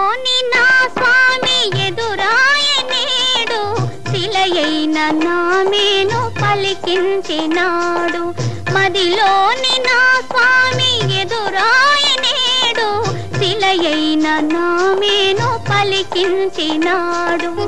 మదిలోని నా స్వామి ఎదురాయ నేడు శిలయైన నామేను పలికించినాడు మదిలోని నా స్వామి ఎదురాయ నేడు శిలయైన నామేను పలికించినాడు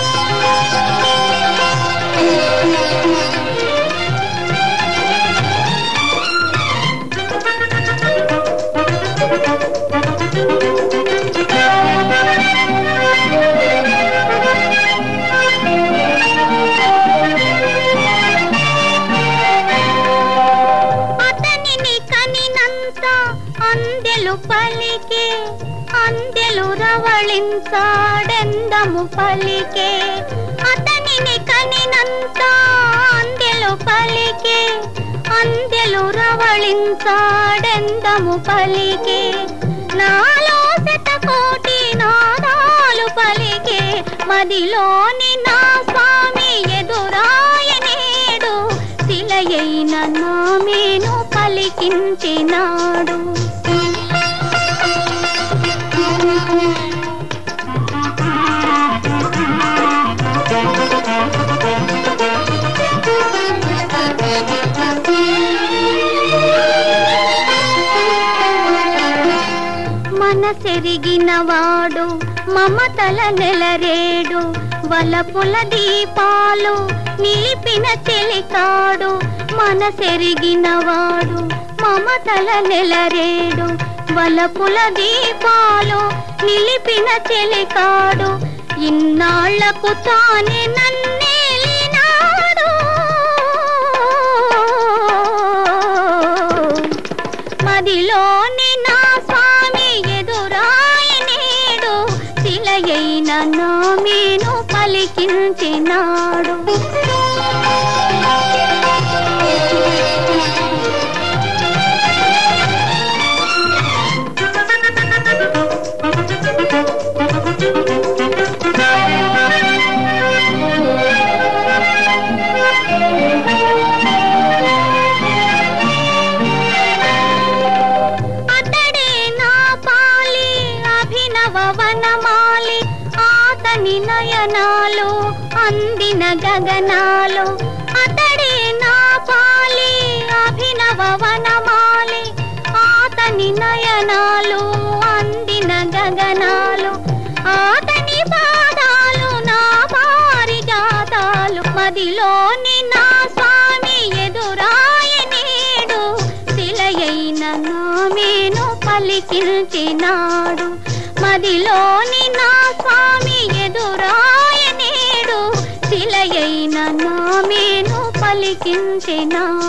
అతనిని కనినంత అందెలు పలికే అందెలు రవళించాడెందము పలికే అతనిని కనినంత అందెలు పలికే అందెలు రవళించాడెందము పలికే నాలో శతకోటి నాదాలు పలికే మదిలోని నా స్వామి ఎదురాయ నేడు శిలయైన నామేను పలికించినాడు మనసెరిగిన వాడు మమతల నెలరేడు వలపుల దీపాలు నిలిపిన చెలికాడు మనసెరిగిన వాడు మమతల నెలరేడు వలపుల దీపాలు నిలిపిన చెలికాడు ఇన్నాళ్లకు తానే నన్నేలినాడు మదిలోని నా స్వామి ఎదురాయ నేడు శిలయైన నామేను పలికించినాడు అతడే నా పాలి అభినవ వనమాలి ఆతని నయనాలు అందిన గగనాలు అతడే నా పాలి అభినవ వనమాలి ఆతని నయనాలు అందిన గగనాలు ఆతని పాదాలు నా పారిజాతాలు మదిలోని నా స్వామి ఎదురాయ నేడు శిలయైన నామేను పలికించినాడు మదిలోని నా స్వామి ఎదురాయ నేడు శిలయైన నామేను పలికించినాడు